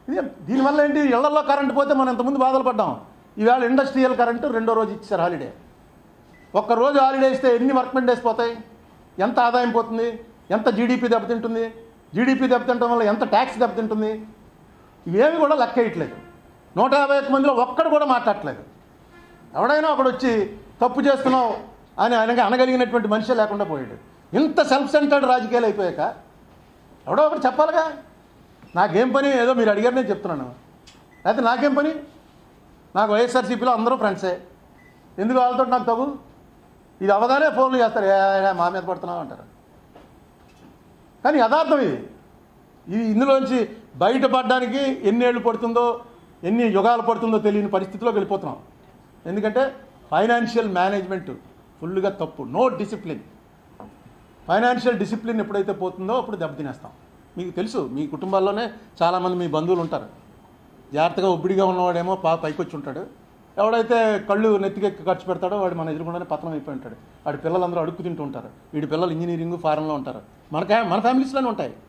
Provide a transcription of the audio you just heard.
ఇది దీనివల్ల ఏంటి ఇళ్లలో కరెంట్ పోతే మనం ఇంతకుముందు బాధలు పడ్డాం ఈవేళ ఇండస్ట్రియల్ కరెంటు రెండో రోజు ఇచ్చారు హాలిడే ఒక్క రోజు హాలిడే ఇస్తే ఎన్ని వర్క్మెంట్ డేస్ పోతాయి ఎంత ఆదాయం పోతుంది ఎంత జీడిపి దెబ్బతింటుంది జీడిపి దెబ్బతింటం వల్ల ఎంత ట్యాక్స్ దెబ్బతింటుంది ఇవేమి కూడా లెక్క వేయట్లేదు నూట యాభై ఒక్క మందిలో ఒక్కడు కూడా మాట్లాడట్లేదు ఎవడైనా ఒకడు వచ్చి తప్పు చేస్తున్నావు అని ఆయనకి అనగలిగినటువంటి మనిషి లేకుండా పోయాడు ఇంత సెల్ఫ్ సెంటర్డ్ రాజకీయాలు అయిపోయాక ఎవడో ఒకటి చెప్పాలిగా నాకేం పని ఏదో మీరు అడిగారు నేను చెప్తున్నాను లేకపోతే నాకేం పని నాకు వైఎస్ఆర్సీపీలో అందరూ ఫ్రెండ్సే ఎందుకు వాళ్ళతో నాకు తగు ఇది అవగానే ఫోన్లు చేస్తారు "ఏ, ఏ, మా మీద పడుతున్నావు అంటారు కానీ యథార్థం ఇది ఇది ఇందులోంచి బయటపడడానికి ఎన్ని ఏళ్ళు పడుతుందో ఎన్ని యుగాలు పడుతుందో తెలియని పరిస్థితిలోకి వెళ్ళిపోతున్నాం ఎందుకంటే ఫైనాన్షియల్ మేనేజ్మెంట్ ఫుల్గా తప్పు నో డిసిప్లిన్ ఫైనాన్షియల్ డిసిప్లిన్ ఎప్పుడైతే పోతుందో అప్పుడు దెబ్బతినేస్తాం మీకు తెలుసు మీ కుటుంబాల్లోనే చాలామంది మీ బంధువులు ఉంటారు జాగ్రత్తగా ఒబ్బిడిగా ఉన్నవాడేమో పా పైకొచ్చి ఉంటాడు ఎవడైతే కళ్ళు నెత్తికెక్కి ఖర్చు పెడతాడో వాడు మన ఎదురుకుండానే పతనం అయిపోయి ఉంటాడు వాడి పిల్లలందరూ అడుక్కు తింటూ ఉంటారు వీడి పిల్లలు ఇంజనీరింగ్ ఫారెన్లో ఉంటారు మన మన ఫ్యామిలీస్లోనే ఉంటాయి